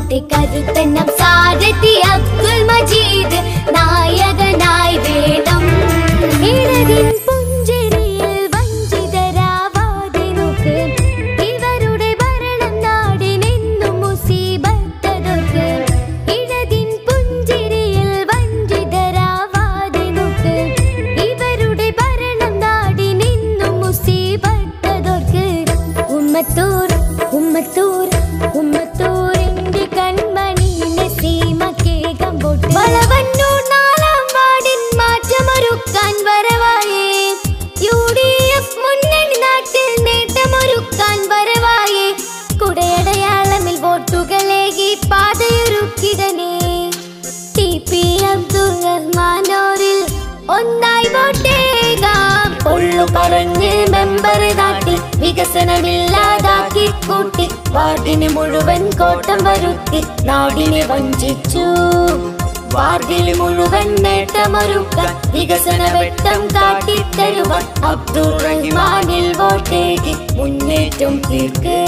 കൂട്ടിക്കരുത്തന്നം സാരഥി അബ്ദുൽ മജീദ് നായകനായി വേണം ഇടതിൻ പുഞ്ചിരിയിൽ വഞ്ചിതരാവാതെ നോക്ക് ഇവരുടെ ഭരണം നാടിനെന്നും മുസീബത്തതൊക്കെ ഇടതിൻ പുഞ്ചിരിയിൽ വഞ്ചിതരാവാതെ നോക്ക് ഇവരുടെ ഭരണം നാടിനെന്നും മുസീബത്തതൊക്കെ ഉമ്മത്തൂർ ഉമ്മത്തൂർ ഉമ്മത്തൂരിന്റെ കൺമണി നസീമക്കേകം പൊട്ടി വളവന്നൂർ നാലാം വാർഡിൻ മാറ്റമൊരുക്കാൻ വരവായേ യു ഡി എഫ് മുന്നണി നാട്ടിൽ നേട്ടമൊരുക്കാൻ വരവായേ കുടയടയാളമിൽ വോട്ടുകളേകി പാതയൊരുക്കിടനേ ടി പി അബ്ദുൾ റഹ്മാനോരിൽ ഒന്നായി വോട്ടേകാം പൊള്ളു പറഞ്ഞ് മെമ്പർ നാട്ടി വികസനമില്ലാതാക്കി കൂട്ടി വാർഡിന് മുഴുവൻ കോട്ടം വരുത്തി നാടിനെ വഞ്ചിച്ചു വാർഡിൽ മുഴുവൻ നേട്ടമൊരുക്കാൻ വികസന വെട്ടം കാട്ടിത്തരുവാൻ അബ്ദുൾ റഹ്മാനിൽ വോട്ടേകി മുന്നേറ്റം തീർക്ക്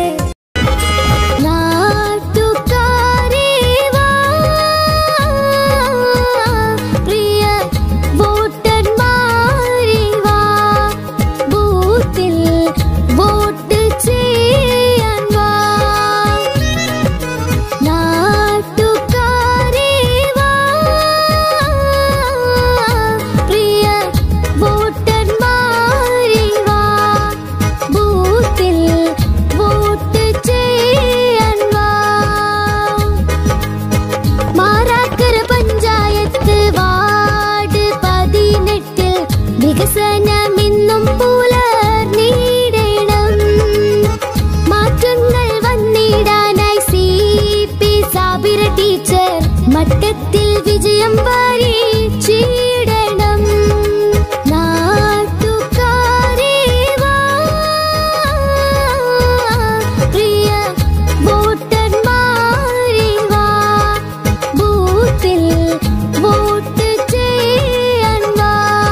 നാട്ടുകാരേ വാ, പ്രിയ വോട്ടർമാരേ വാ, ബൂത്തിൽ വോട്ട് ചെയ്യാൻ വാ. നാട്ടുകാരേ വാ, പ്രിയ വോട്ടർമാരേ വാ, ബൂത്തിൽ വോട്ട് ചെയ്യാൻ വാ മാറാക്കര പഞ്ചായത്ത് വാർഡ് പതിനെട്ടിൽ വികസനമിന്നും പുലർന്നിടണം മാറ്റങ്ങൾ വന്നിടാനായി സി പി സാബിര ടീച്ചർ മട്ടത്തിൽ വിജയം വരിച്ചിടണം നാട്ടുകാരേ വാ, പ്രിയ വോട്ടർമാരേ വാ, ബൂത്തിൽ വോട്ട് ചെയ്യാൻ വാ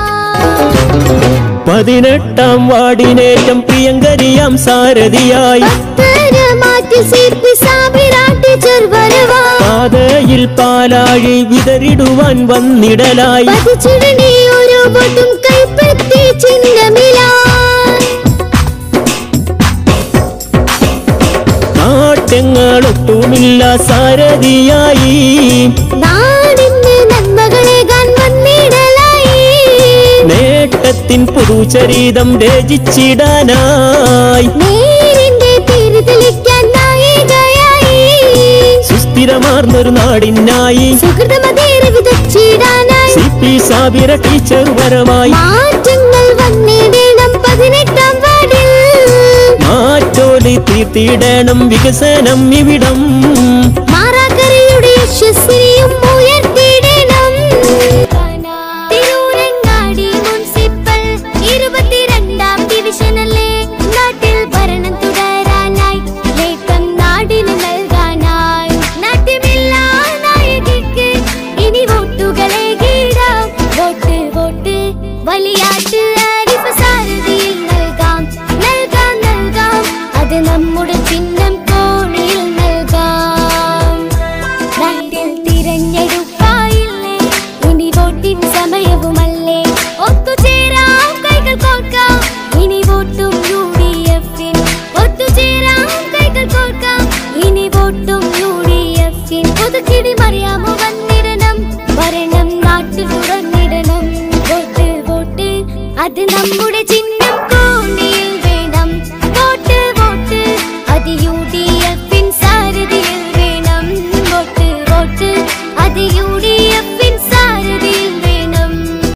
പതിനെട്ടാം വാർഡിനേറ്റം പ്രിയങ്കരിയാം സാരഥിയായി ഭക്തര് മാറ്റി സി പി സാബിര ടീച്ചർ വരവാ പാതയിൽ പാലാഴി വിതറിടുവാൻ വന്നിടലായി പതിച്ചിടണേ ഒരു വോട്ടും കൈപ്പറ്റി ചിഹ്നമിലാ നാട്യങ്ങളൊട്ടുമില്ല സാരഥിയായി നാടിന് നന്മകളേകാൻ വന്നിടലായി നേട്ടത്തിൻ പുതുചരിതം രചിച്ചിടാനായി നേരിന്റെ തിരി തെളിക്കാൻ നായികയായി സുസ്ഥിരമാർന്നൊരു നാടിനായി സുഹൃതമതേറെ വിതച്ചിടാനായി സി പി സാബിര ടീച്ചർ വരവായി മാറ്റങ്ങൾ വന്നിടണം പതിനെട്ടാം വാർഡിൽ മാറ്റോലി തീർത്തിടണം വികസനം ഇവിടം മാറാക്കരയുടെ യശസ്വിനിയും ഉയർത്തിയിടണം തിരൂരങ്ങാടി മുനിസിപ്പൽ ഇരുപത്തിരണ്ടാം ഡിവിഷനല്ലേ നാട്ടിൽ ഭരണം തുടരാനായി നേട്ടം നാടിന് നൽകാനായി നാട്യമില്ലാ നായകിക്ക് ഇനി വോട്ടുകളെ കീടാം വോട്ട് വോട്ട് വലിയാട്ട് ആരിഫ് സാരഥിയിൽ നൽകാം നൽകാം നൽകാം അത് നമ്മുടെ ചിഹ്നം കോണിയിൽ നൽകാം നാട്ടിൽ തിരഞ്ഞെടുപ്പായില്ലേ ഇനി വോട്ടിൻ സമയവുമല്ലേ ഒത്തുചേരാം കൈകൾ കോർക്കാം ഇനി വോട്ടും യു ഡി എഫിൻ ഒത്തുചേരാം കൈകൾ കോർക്കാം ഇനി വോട്ടും യു ഡി എഫിൻ പുതുക്കിടി മറിയാമോ വന്നിടണം ഭരണം നാട്ടിൽ തുറന്നിടണം വോട്ട് വോട്ട് അത് നമ്മുടെ